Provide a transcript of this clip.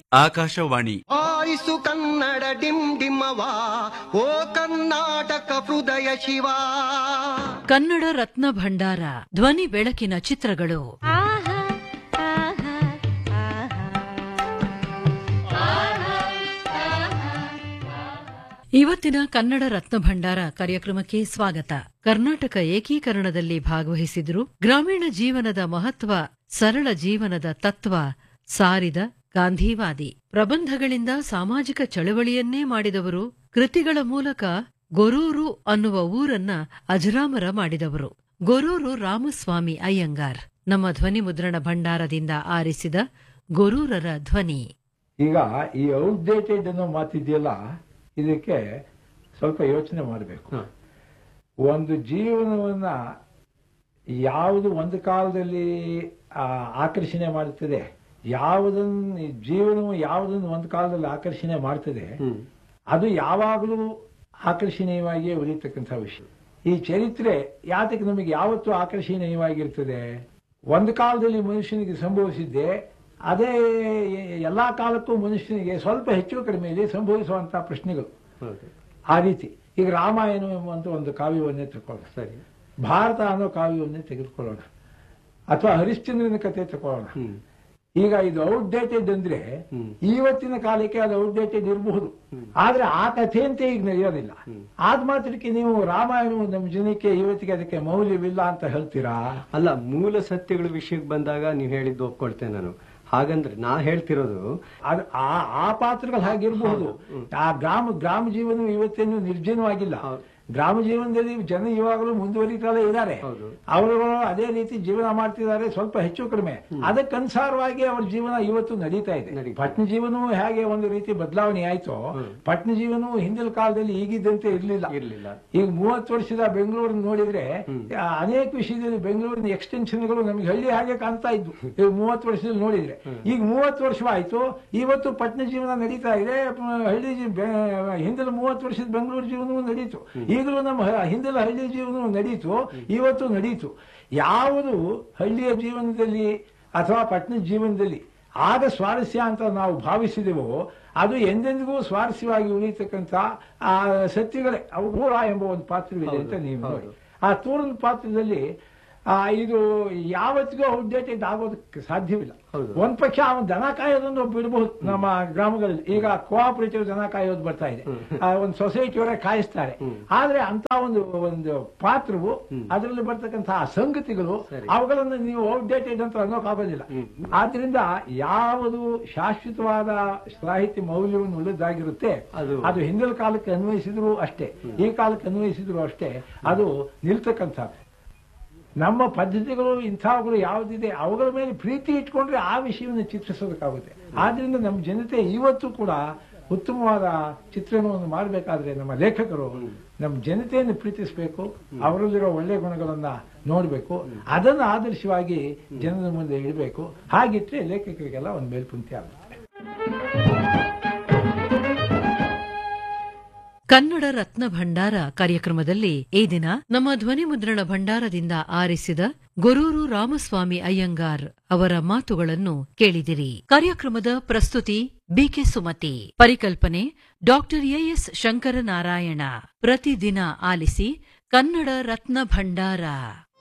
ಆಕಾಶವಾಣಿ ಆಯಿಸು ಕನ್ನಡ ಡಿಮ್ ಡಿಮ್ಮವ ಓ ಕರ್ನಾಟಕ ಹೃದಯ ಶಿವ ಕನ್ನಡ ರತ್ನ ಭಂಡಾರ ಧ್ವನಿ ಬೆಳಕಿನ ಚಿತ್ರಗಳು ಆಹಾ ಆಹಾ ಇವತ್ತಿನ ಕನ್ನಡ ರತ್ನ ಭಂಡಾರ ಕಾರ್ಯಕ್ರಮಕ್ಕೆ ಸ್ವಾಗತ ಕರ್ನಾಟಕ ಏಕೀಕರಣದಲ್ಲಿ ಭಾಗವಹಿಸಿದ್ರು ಗ್ರಾಮೀಣ ಜೀವನದ ಮಹತ್ವ ಸರಳ ಜೀವನದ ತತ್ವ ಸಾರಿದ ಗಾಂಧಿವಾದಿ ಪ್ರಬಂಧಗಳಿಂದ ಸಾಮಾಜಿಕ ಚಳವಳಿಯನ್ನೇ ಮಾಡಿದವರು ಕೃತಿಗಳ ಮೂಲಕ ಗೊರೂರು ಅನ್ನುವ ಊರನ್ನ ಅಜರಾಮರ ಮಾಡಿದವರು ಗೊರೂರು ರಾಮಸ್ವಾಮಿ ಅಯ್ಯಂಗಾರ್ ನಮ್ಮ ಧ್ವನಿ ಮುದ್ರಣ ಭಂಡಾರದಿಂದ ಆರಿಸಿದ ಗೊರೂರರ ಧ್ವನಿ ಈಗ ಈ ಔಟ್ಡೇಟೆಡ್ ಅನ್ನೋ ಮಾತಿದೆಯಲ್ಲ ಇದಕ್ಕೆ ಸ್ವಲ್ಪ ಯೋಚನೆ ಮಾಡಬೇಕು ಒಂದು ಜೀವನವನ್ನ ಯಾವುದು ಒಂದು ಕಾಲದಲ್ಲಿ ಆ, ಆಕರ್ಷಣೆ ಮಾಡುತ್ತದೆ ಯಾವುದನ್ನು ಜೀವನವು ಯಾವುದನ್ನು ಒಂದು ಕಾಲದಲ್ಲಿ ಆಕರ್ಷಣೆ ಮಾಡ್ತದೆ ಅದು ಯಾವಾಗಲೂ ಆಕರ್ಷಣೀಯವಾಗಿಯೇ ಉಳಿತಕ್ಕಂಥ ವಿಷಯ ಈ ಚರಿತ್ರೆ ಯಾತಕ್ಕೆ ನಮಗೆ ಯಾವತ್ತೂ ಆಕರ್ಷಣೀಯವಾಗಿರ್ತದೆ ಒಂದು ಕಾಲದಲ್ಲಿ ಮನುಷ್ಯನಿಗೆ ಸಂಭವಿಸಿದ್ದೆ ಅದೇ ಎಲ್ಲಾ ಕಾಲಕ್ಕೂ ಮನುಷ್ಯನಿಗೆ ಸ್ವಲ್ಪ ಹೆಚ್ಚು ಕಡಿಮೆಯಲ್ಲಿ ಸಂಭವಿಸುವಂತಹ ಪ್ರಶ್ನೆಗಳು ಆ ರೀತಿ ಈಗ ರಾಮಾಯಣ ಎಂಬುವಂತ ಒಂದು ಕಾವ್ಯವನ್ನೇ ತಗೊಳ್ಳೋಣ ಸರಿ ಭಾರತ ಅನ್ನೋ ಕಾವ್ಯವನ್ನೇ ತೆಗೆದುಕೊಳ್ಳೋಣ ಅಥವಾ ಹರಿಶ್ಚಂದ್ರನ ಕಥೆ ತಗೊಳ್ಳೋಣ ಈಗ ಇದು ಔಟ್ಡೇಟೆಡ್ ಅಂದ್ರೆ ಇವತ್ತಿನ ಕಾಲಕ್ಕೆ ಅದು ಔಟ್ಡೇಟೆಡ್ ಇರಬಹುದು ಆದ್ರೆ ಆ ಕಥೆಯಂತೆ ಈಗ ನಡೆಯೋದಿಲ್ಲ ಆದ ಮಾತ್ರಕ್ಕೆ ನೀವು ರಾಮಾಯಣವು ನಮ್ಮ ಜನಕ್ಕೆ ಇವತ್ತಿಗೆ ಅದಕ್ಕೆ ಮೌಲ್ಯವಿಲ್ಲ ಅಂತ ಹೇಳ್ತೀರಾ ಅಲ್ಲ ಮೂಲ ಸತ್ಯಗಳ ವಿಷಯಕ್ಕೆ ಬಂದಾಗ ನೀವು ಹೇಳಿದ್ದು ಒಪ್ಕೊಳ್ತೇನೆ ನಾನು ಹಾಗಂದ್ರೆ ನಾ ಹೇಳ್ತಿರೋದು ಅದು ಆ ಆ ಪಾತ್ರಗಳು ಹಾಗಿರಬಹುದು ಆ ಗ್ರಾಮ ಗ್ರಾಮ ಜೀವನ ಇವತ್ತೇನು ನಿರ್ಜನವಾಗಿಲ್ಲ ಗ್ರಾಮ ಜೀವನದಲ್ಲಿ ಜನ ಇವಾಗಲೂ ಮುಂದುವರಿತಾನೆ ಇದ್ದಾರೆ ಹೌದು. ಅವರು ಅದೇ ರೀತಿ ಜೀವನ ಮಾಡ್ತಿದ್ದಾರೆ ಸ್ವಲ್ಪ ಹೆಚ್ಚು ಕಡಿಮೆ ಅದಕ್ಕನುಸಾರವಾಗಿ ಅವರ ಜೀವನ ಇವತ್ತು ನಡೀತಾ ಇದೆ ನಡೀತಾ ಪಟ್ಟಣ ಜೀವನವು ಹೇಗೆ ಒಂದು ರೀತಿ ಬದಲಾವಣೆ ಆಯ್ತೋ ಪಟ್ಟಣ ಜೀವನವು ಹಿಂದಿನ ಕಾಲದಲ್ಲಿ ಈಗಿದ್ದಂತೆ ಇರಲಿಲ್ಲ ಇರ್ಲಿಲ್ಲ ಈಗ ಮೂವತ್ತು ವರ್ಷದ ಬೆಂಗಳೂರು ನೋಡಿದ್ರೆ ಆ, ಅನೇಕ ವಿಷಯದಲ್ಲಿ ಬೆಂಗಳೂರಿನ ಎಕ್ಸ್ಟೆನ್ಷನ್ಗಳು ನಮಗೆ ಹಳ್ಳಿ ಹಾಗೆ ಕಾಣ್ತಾ ಇದ್ವು ಈಗ ಮೂವತ್ತು ವರ್ಷದಲ್ಲಿ ನೋಡಿದ್ರೆ ಈಗ ಮೂವತ್ತು ವರ್ಷವಾಯ್ತು ಇವತ್ತು ಪಟ್ಟಣ ಜೀವನ ನಡೀತಾ ಇದೆ ಪ- ಹಳ್ಳಿ ಜೀ- ಬೆ- ಹಿಂದಿನ ಮೂವತ್ತು ವರ್ಷದ ಬೆಂಗಳೂರು ಜೀವನವೂ ನಡೀತು ಈಗಲೂ ನಮ್ಮ ಹ- ಹಿಂದಿನ ಹಳ್ಳಿ ಜೀವನವೂ ನಡೀತು ಇವತ್ತು ನಡೀತು ಯಾವುದು ಹಳ್ಳಿಯ ಜೀವನದಲ್ಲಿ ಅಥವಾ ಪಟ್ಟಣದ ಜೀವನದಲ್ಲಿ ಆಗ ಸ್ವಾರಸ್ಯ ಅಂತ ನಾವು ಭಾವಿಸಿದೆವೋ ಅದು ಎಂದೆಂದಿಗೂ ಸ್ವಾರಸ್ಯವಾಗಿ ಉಳಿತಕ್ಕಂಥ ಆ ಸತ್ಯಗಳೇ ಅವು ತೂರ ಎಂಬ ಒಂದು ಪಾತ್ರವಿದೆ ಅಂತ ನೀವು ನೋಡಿ ಆ ತೂರದ ಪಾತ್ರದಲ್ಲಿ ಆ, ಇದು ಯಾವತ್ತಿಗೂ ಔಟ್ಡೇಟೆಡ್ ಆಗೋದಕ್ಕೆ ಸಾಧ್ಯವಿಲ್ಲ ಹೌದು. ಒಂದ್ ಪಕ್ಷ ಅವನು ದನ ಕಾಯೋದನ್ನು ಬಿಡಬಹುದು ನಮ್ಮ ಗ್ರಾಮಗಳಲ್ಲಿ ಈಗ ಕೋಆಪರೇಟಿವ್ ದನ ಕಾಯೋದು ಬರ್ತಾ ಇದೆ ಆ, ಒಂದು ಸೊಸೈಟಿಯವರೇ ಕಾಯಿಸ್ತಾರೆ ಆದ್ರೆ ಅಂತ ಒಂದು ಒಂದು ಪಾತ್ರವು ಅದರಲ್ಲಿ ಬರ್ತಕ್ಕಂತಹ ಸಂಗತಿಗಳು ಅವುಗಳನ್ನು ನೀವು ಔಟ್ಡೇಟೆಡ್ ಅಂತ ಅನ್ನೋಕ್ಕಾಗೋದಿಲ್ಲ ಆದ್ರಿಂದ ಯಾವುದು ಶಾಶ್ವತವಾದ ಸಾಹಿತ್ಯ ಮೌಲ್ಯವನ್ನು ಉಳಿದಾಗಿರುತ್ತೆ ಅದು- ಅದು ಹಿಂದಿನ ಕಾಲಕ್ಕೆ ಅನ್ವಯಿಸಿದ್ರು ಅಷ್ಟೇ ಈ ಕಾಲಕ್ಕೆ ಅನ್ವಯಿಸಿದ್ರು ಅಷ್ಟೇ ಅದು ನಿಲ್ತಕ್ಕಂಥದ್ದು ನಮ್ಮ ಪದ್ಧತಿಗಳು ಇಂಥವುಗಳು ಯಾವುದಿದೆ ಅವುಗಳ ಮೇಲೆ ಪ್ರೀತಿ ಇಟ್ಕೊಂಡ್ರೆ ಆ ವಿಷಯವನ್ನು ಚಿತ್ರಿಸೋದಕ್ಕಾಗುತ್ತೆ ಆದ್ರಿಂದ ನಮ್ಮ ಜನತೆ ಇವತ್ತು ಕೂಡ ಉತ್ತಮವಾದ ಚಿತ್ರಣವನ್ನು ಮಾಡಬೇಕಾದ್ರೆ ನಮ್ಮ ಲೇಖಕರು ನಮ್ಮ ಜನತೆಯನ್ನು ಪ್ರೀತಿಸಬೇಕು ಅವರಲ್ಲಿರೋ ಒಳ್ಳೆ ಗುಣಗಳನ್ನ ನೋಡಬೇಕು ಅದನ್ನು ಆದರ್ಶವಾಗಿ ಜನರ ಮುಂದೆ ಇಡಬೇಕು ಹಾಗಿಟ್ರೆ ಲೇಖಕರಿಗೆಲ್ಲ ಒಂದು ಮೇಲ್ಪಂಕ್ತಿ ಆಗುತ್ತೆ ಕನ್ನಡ ರತ್ನ ಭಂಡಾರ ಕಾರ್ಯಕ್ರಮದಲ್ಲಿ ಈ ದಿನ ನಮ್ಮ ಧ್ವನಿ ಮುದ್ರಣ ಭಂಡಾರದಿಂದ ಆರಿಸಿದ ಗೊರೂರು ರಾಮಸ್ವಾಮಿ ಅಯ್ಯಂಗಾರ್ ಅವರ ಮಾತುಗಳನ್ನು ಕೇಳಿದಿರಿ ಕಾರ್ಯಕ್ರಮದ ಪ್ರಸ್ತುತಿ ಬಿಕೆ ಸುಮತಿ ಪರಿಕಲ್ಪನೆ ಡಾಕ್ಟರ್ ಎಎಸ್ ಶಂಕರನಾರಾಯಣ ಪ್ರತಿದಿನ ಆಲಿಸಿ ಕನ್ನಡ ರತ್ನ ಭಂಡಾರ